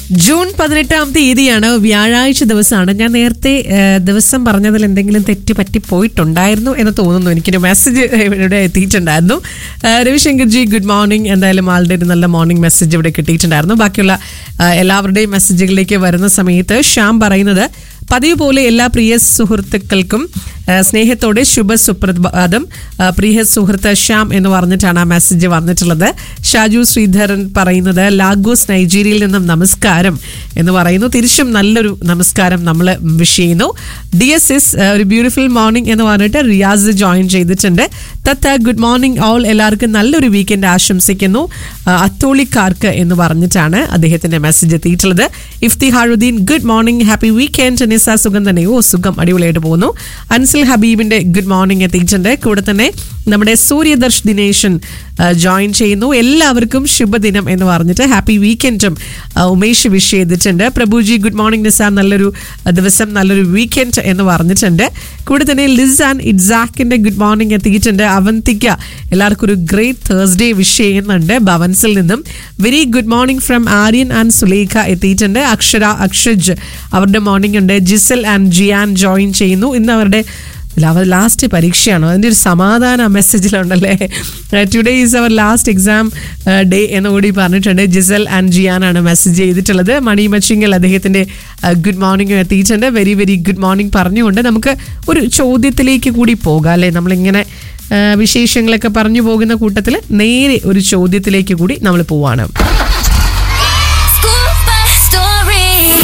June പതിനെട്ടാം തീയതിയാണ് വ്യാഴാഴ്ച ദിവസമാണ് ഞാൻ നേരത്തെ ആ, ദിവസം പറഞ്ഞതിൽ എന്തെങ്കിലും തെറ്റ് പറ്റി പോയിട്ടുണ്ടായിരുന്നു എന്ന് തോന്നുന്നു എനിക്കൊരു മെസ്സേജ് ഇവിടെ എത്തിയിട്ടുണ്ടായിരുന്നു ആ, രവിശങ്കർ ജി ഗുഡ് മോർണിംഗ് എന്തായാലും ആളുടെ ഒരു നല്ല മോർണിംഗ് മെസ്സേജ് ഇവിടെ കിട്ടിയിട്ടുണ്ടായിരുന്നു ബാക്കിയുള്ള ആ, എല്ലാവരുടെയും മെസ്സേജുകളിലേക്ക് വരുന്ന സമയത്ത് ശ്യാം പറയുന്നത് പതിവ് പോലെ എല്ലാ പ്രിയ സുഹൃത്തുക്കൾക്കും ആ, സ്നേഹത്തോടെ ശുഭ സുപ്രഭാതം ആ, പ്രിയ സുഹൃത്ത് ശ്യാം എന്ന് പറഞ്ഞിട്ടാണ് ആ മെസ്സേജ് വന്നിട്ടുള്ളത് ഷാജു ശ്രീധരൻ പറയുന്നത് ലാഗോസ് നൈജീരിയയിൽ നിന്നും നമസ്കാരം എന്ന് പറയുന്നു തിരിച്ചും നല്ലൊരു നമസ്കാരം നമ്മൾ വിഷ് ചെയ്യുന്നു ഡി എസ് എസ് ഒരു ബ്യൂട്ടിഫുൾ മോർണിംഗ് എന്ന് പറഞ്ഞിട്ട് റിയാസ് ജോയിൻ ചെയ്തിട്ടുണ്ട് തത്ത ഗുഡ് മോർണിംഗ് ഓൾ എല്ലാവർക്കും നല്ലൊരു വീക്കെൻഡ് ആശംസിക്കുന്നു ആ, അത്തോളിക്കാർക്ക് എന്ന് പറഞ്ഞിട്ടാണ് അദ്ദേഹത്തിന്റെ മെസ്സേജ് എത്തിയിട്ടുള്ളത് Ifthi Haruddeen good morning happy weekend Nisa സുഖം തന്നെ ഓ സുഖം അടിപൊളിയായിട്ട് പോകുന്നു അൻസിൽ ഹബീബിന്റെ ഗുഡ് മോർണിംഗ് എത്തിയിട്ടുണ്ട് കൂടെ തന്നെ നമ്മുടെ സൂര്യദർശ് ദിനേശൻ ആ, ജോയിൻ ചെയ്യുന്നു എല്ലാവർക്കും ശുഭദിനം എന്ന് പറഞ്ഞിട്ട് ഹാപ്പി വീക്കെൻഡും ആ, ഉമേഷ് വിഷ് ചെയ്തിട്ടുണ്ട് പ്രഭുജി ഗുഡ് മോർണിംഗ് നിസ നല്ലൊരു ആ, ദിവസം നല്ലൊരു വീക്കെൻഡ് എന്ന് പറഞ്ഞിട്ടുണ്ട് കൂടെ തന്നെ ലിസ് ആൻഡ് ഇഡ്സാക്കിന്റെ ഗുഡ് മോർണിംഗ് എത്തിയിട്ടുണ്ട് അവന്തിക്ക എല്ലാവർക്കും ഒരു ഗ്രേറ്റ് തേഴ്സ്ഡേ വിഷ് ചെയ്യുന്നുണ്ട് ഭവൻസിൽ നിന്നും very good morning from Aryan and Sulekha എത്തിയിട്ടുണ്ട് അക്ഷര അക്ഷജ് അവരുടെ മോർണിംഗ് ഉണ്ട് ജിസൽ ആൻഡ് ജിയാൻ ജോയിൻ ചെയ്യുന്നു ഇന്ന് അവരുടെ അവർ ലാസ്റ്റ് പരീക്ഷയാണോ അതിൻ്റെ ഒരു സമാധാന മെസ്സേജിലുണ്ടല്ലേ today is our last exam day എന്ന് കൂടി പറഞ്ഞിട്ടുണ്ട് ജിസൽ ആൻഡ് ജിയാനാണ് മെസ്സേജ് ചെയ്തിട്ടുള്ളത് മണി മച്ചിങ്ങൽ അദ്ദേഹത്തിൻ്റെ ഗുഡ് മോർണിംഗ് എത്തിയിട്ടുണ്ട് വെരി വെരി ഗുഡ് മോർണിംഗ് പറഞ്ഞുകൊണ്ട് നമുക്ക് ഒരു ചോദ്യത്തിലേക്ക് കൂടി പോകാം അല്ലേ നമ്മളിങ്ങനെ ആ, വിശേഷങ്ങളൊക്കെ പറഞ്ഞു പോകുന്ന കൂട്ടത്തിൽ നേരെ ഒരു ചോദ്യത്തിലേക്ക് കൂടി നമ്മൾ പോവാണ് School bus story.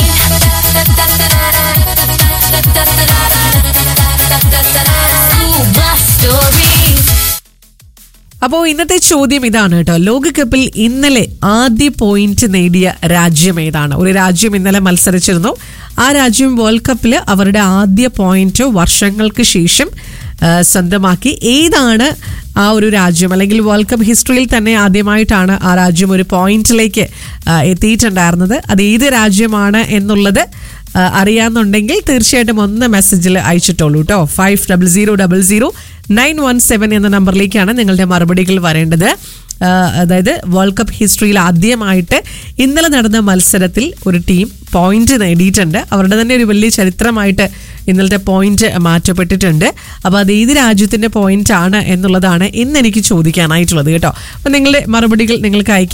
School bus story. അപ്പോൾ ഇന്നത്തെ ചോദ്യം ഇതാണ് കേട്ടോ ലോകകപ്പിൽ ഇന്നലെ ആദ്യ പോയിന്റ് നേടിയ രാജ്യം ഏതാണ് ഒരു രാജ്യം ഇന്നലെ മത്സരിച്ചിരുന്നു ആ രാജ്യം വേൾഡ് കപ്പിൽ അവരുടെ ആദ്യ പോയിന്റ് വർഷങ്ങൾക്ക് ശേഷം ആ, സ്വന്തമാക്കി ഏതാണ് ആ ഒരു രാജ്യം അല്ലെങ്കിൽ വേൾഡ് കപ്പ് ഹിസ്റ്ററിയിൽ തന്നെ ആദ്യമായിട്ടാണ് ആ രാജ്യം ഒരു പോയിന്റിലേക്ക് ആ, എത്തിയിട്ടുണ്ടായിരുന്നത് അത് ഏത് രാജ്യമാണ് എന്നുള്ളത് ആ, അറിയാന്നുണ്ടെങ്കിൽ തീർച്ചയായിട്ടും ഒന്ന് മെസ്സേജിൽ അയച്ചിട്ടുള്ളൂ കേട്ടോ five double zero double zero nine one seven എന്ന നമ്പറിലേക്കാണ് നിങ്ങളുടെ മറുപടികൾ വരേണ്ടത് ആ, അതായത് വേൾഡ് കപ്പ് ഹിസ്റ്ററിയിൽ ആദ്യമായിട്ട് ഇന്നലെ നടന്ന മത്സരത്തിൽ ഒരു ടീം പോയിന്റ് നേടിയിട്ടുണ്ട് അവരുടെ തന്നെ ഒരു വലിയ ചരിത്രമായിട്ട് ഇന്നലത്തെ പോയിന്റ് മാറ്റപ്പെട്ടിട്ടുണ്ട് അപ്പോൾ അത് ഏത് രാജ്യത്തിന്റെ പോയിന്റ് ആണ് എന്നുള്ളതാണ് ഇന്ന് എനിക്ക് ചോദിക്കാനായിട്ടുള്ളത് കേട്ടോ അപ്പോൾ നിങ്ങളുടെ മറുപടികൾ നിങ്ങൾക്ക് അയക്കാം